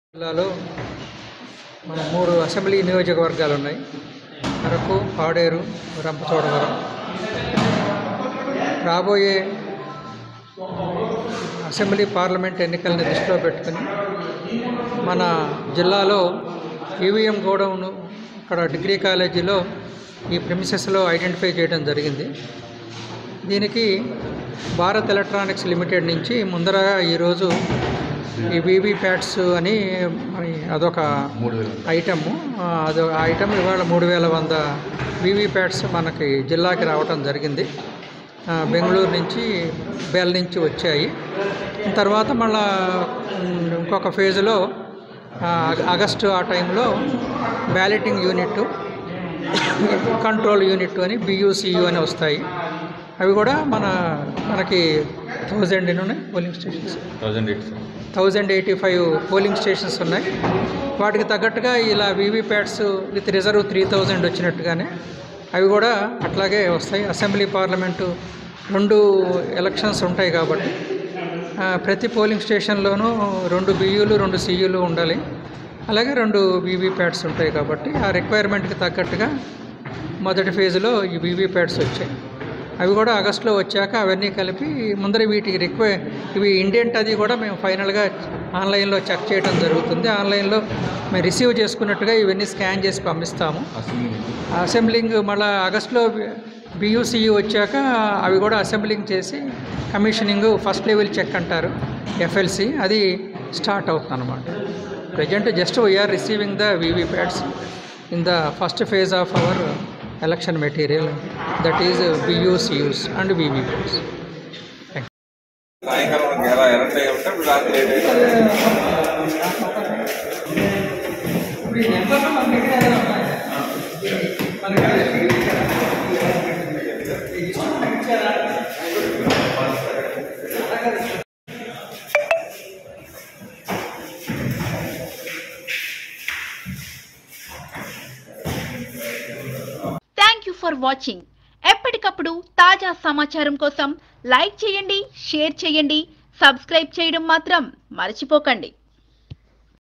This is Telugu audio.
జిల్లాలో మన మూడు అసెంబ్లీ నియోజకవర్గాలు ఉన్నాయి అరకు పాడేరు రంపచోడవరం రాబోయే అసెంబ్లీ పార్లమెంట్ ఎన్నికల్ని దృష్టిలో పెట్టుకుని మన జిల్లాలో ఈవీఎం గోడౌన్ ఇక్కడ డిగ్రీ కాలేజీలో ఈ ప్రిమిసెస్లో ఐడెంటిఫై చేయడం జరిగింది దీనికి భారత్ ఎలక్ట్రానిక్స్ లిమిటెడ్ నుంచి ముందర ఈరోజు ఈ వీవీ ప్యాడ్స్ అని మరి అదొక ఐటమ్ అదో ఆ ఐటమ్ ఇవాళ మూడు వేల వంద వీవీ ప్యాడ్స్ మనకి జిల్లాకి రావటం జరిగింది ఆ, బెంగళూరు నుంచి బెల్ నుంచి వచ్చాయి తర్వాత మళ్ళా ఉమ్, ఇంకొక ఫేజ్లో ఆ, ఆగస్టు ఆ టైంలో బ్యాలెటింగ్ యూనిట్ కంట్రోల్ యూనిట్ అని బియూసియు అని వస్తాయి అవి కూడా మన మనకి థౌజండ్ ఉన్నాయి polling stations thousand eight sir thousand eighty five polling stations ఉన్నాయి వాటికి తగ్గట్టుగా ఇలా VVPATs with reserve three thousand వచ్చినట్టుగానే అవి కూడా అట్లాగే వస్తాయి అసెంబ్లీ పార్లమెంటు రెండు ఎలక్షన్స్ ఉంటాయి కాబట్టి ఆ, ప్రతి పోలింగ్ స్టేషన్లోనూ రెండు బియ్యూలు రెండు సియ్యూలు ఉండాలి అలాగే రెండు వీవీప్యాట్స్ ఉంటాయి కాబట్టి ఆ రిక్వైర్మెంట్కి తగ్గట్టుగా మొదటి ఫేజ్లో ఈ వీవీప్యాట్స్ వచ్చాయి అవి కూడా ఆగస్టులో వచ్చాక అవన్నీ కలిపి ముందర వీటికి రిక్వై ఇవి ఇండెంట్ అది కూడా మేము ఫైనల్గా ఆన్లైన్లో చెక్ చేయడం జరుగుతుంది ఆన్లైన్లో మేము రిసీవ్ చేసుకున్నట్టుగా ఇవన్నీ స్కాన్ చేసి పంపిస్తాము అసెంబ్లీ అసెంబ్లింగ్ మళ్ళీ ఆగస్టులో బియూసియు వచ్చాక అవి కూడా అసెంబ్లింగ్ చేసి కమిషనింగ్ ఫస్ట్ లెవెల్ చెక్ అంటారు ఎఫ్ఎల్సి అది స్టార్ట్ అవుతుంది అనమాట present just we are receiving the VV pads in the first phase of our election material that is BU CUs and VV pads సాయంకాలం ఎలా ఎలక్ట్ అయ్యి ఉంటే ఇప్పుడు రాత్రి లేట్ అయితే థ్యాంక్ యూ ఫర్ వాచింగ్ ఎప్పటికప్పుడు తాజా సమాచారం కోసం లైక్ చేయండి షేర్ చేయండి సబ్స్క్రైబ్ చేయడం మాత్రం మర్చిపోకండి